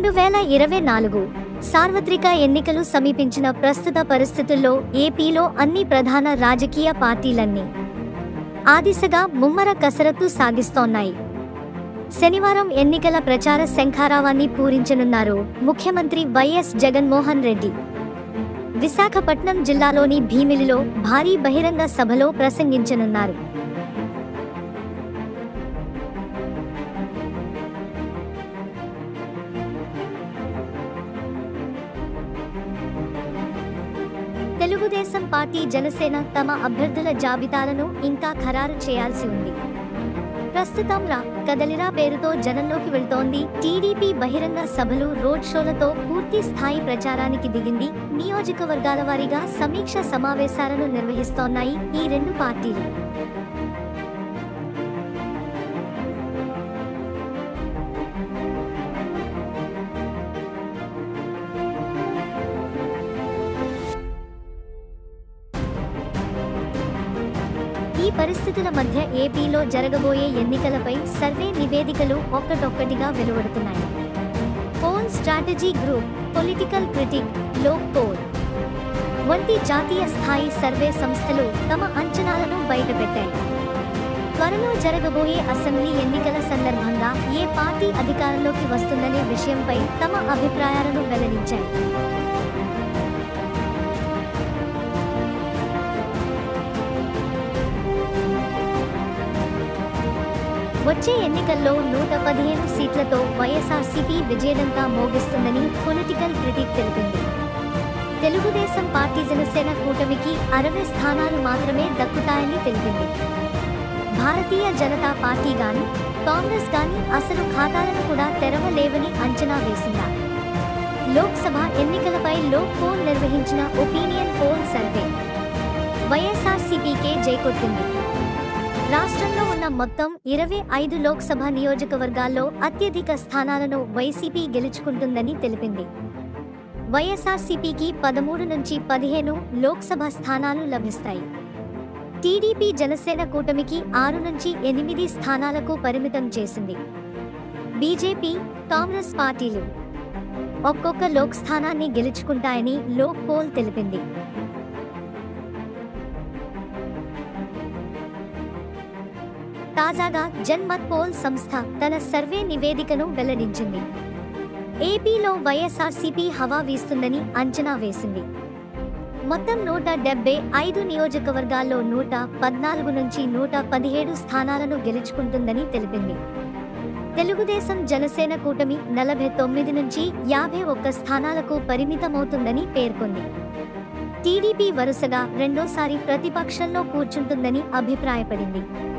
రెండు వేల ఇరవై నాలుగు సార్వత్రిక ఎన్నికలు సమీపించిన ప్రస్తుత పరిస్థితుల్లో ఏపీలో అన్ని ప్రధాన రాజకీయ పార్టీలన్నీ ఆ దిశగా ముమ్మర కసరత్తు సాగిస్తోన్నాయి శనివారం ఎన్నికల ప్రచార శంఖారావాన్ని పూరించనున్నారు ముఖ్యమంత్రి వైఎస్ జగన్మోహన్ రెడ్డి విశాఖపట్నం జిల్లాలోని భీమిలిలో భారీ బహిరంగ సభలో ప్రసంగించనున్నారు తెలుగుదేశం పార్టీ జనసేన తమ అభ్యర్థుల జాబితాలను ఇంకా ఖరారు చేయాల్సి ఉంది ప్రస్తుతం రా కదలిరా పేరుతో జనంలోకి వెళ్తోంది టీడీపీ బహిరంగ సభలు రోడ్ షోలతో పూర్తి స్థాయి ప్రచారానికి దిగింది నియోజకవర్గాల వారీగా సమీక్ష సమావేశాలను నిర్వహిస్తోన్నాయి ఈ రెండు పార్టీలు ఈ పరిస్థితుల మధ్య ఏపీలో జరగబోయే ఎన్నికలపై సర్వే నివేదికలు ఒక్కటొక్కటిగా వెలువడుతున్నాయి poll strategy group political critic Lok poll వంటి జాతీయ స్థాయి సర్వే సంస్థలు తమ అంచనాలను బయటపెట్టాయి త్వరలో జరగబోయే అసెంబ్లీ ఎన్నికల సందర్భంగా ఏ పార్టీ అధికారంలోకి వస్తుందనే విషయంపై తమ అభిప్రాయాలను వెల్లడించాయి వచ్చే ఎన్నికల్లో నూట పదిహేను సీట్లతో వైఎస్ఆర్సీపీ విజయడంతా మోగిస్తుందని పొలిటికల్ క్రిటిక్ తెలిపింది తెలుగుదేశం పార్టీ జనసేన కూటమికి అరవై స్థానాలు మాత్రమే దక్కుతాయని తెలిపింది భారతీయ జనతా పార్టీ గాని కాంగ్రెస్ గాని అసలు ఖాతాలను కూడా తెరవలేవని అంచనా వేసిందా లోక్సభ ఎన్నికలపై లోక్ పోల్ నిర్వహించిన ఒపీనియన్ పోల్ సర్వే వైఎస్ఆర్సీపీకే జైకొట్టింది రాష్ట్రంలో ఉన్న మొత్తం ఇరవై ఐదు లోక్సభ నియోజకవర్గాల్లో అత్యధిక స్థానాలను వైసీపీ గెలుచుకుంటుందని తెలిపింది వైఎస్ఆర్సీపీకి పదమూడు నుంచి పదిహేను లోక్సభ స్థానాలు లభిస్తాయి టీడీపీ జనసేన కూటమికి ఆరు నుంచి ఎనిమిది స్థానాలకు పరిమితం చేసింది బీజేపీ కాంగ్రెస్ పార్టీలు ఒక్కొక్క లోక్ స్థానాన్ని గెలుచుకుంటాయని లోక్ పోల్ తెలిపింది తాజాగా జన్మత్ పోల్ సంస్థ తన సర్వే నివేదికను వెల్లడించింది ఏపీలో వైఎస్ఆర్సీపీ హవా వీస్తుందని అంచనా వేసింది మొత్తం నూట డెబ్బై ఐదు నియోజకవర్గాల్లో నూట పద్నాలుగు నుంచి నూట పదిహేడు స్థానాలను గెలుచుకుంటుందని తెలిపింది తెలుగుదేశం జనసేన కూటమి నలభై తొమ్మిది నుంచి యాభై ఒక్క స్థానాలకు పరిమితమవుతుందని పేర్కొంది టీడీపీ వరుసగా రెండోసారి ప్రతిపక్షంలో కూర్చుంటుందని అభిప్రాయపడింది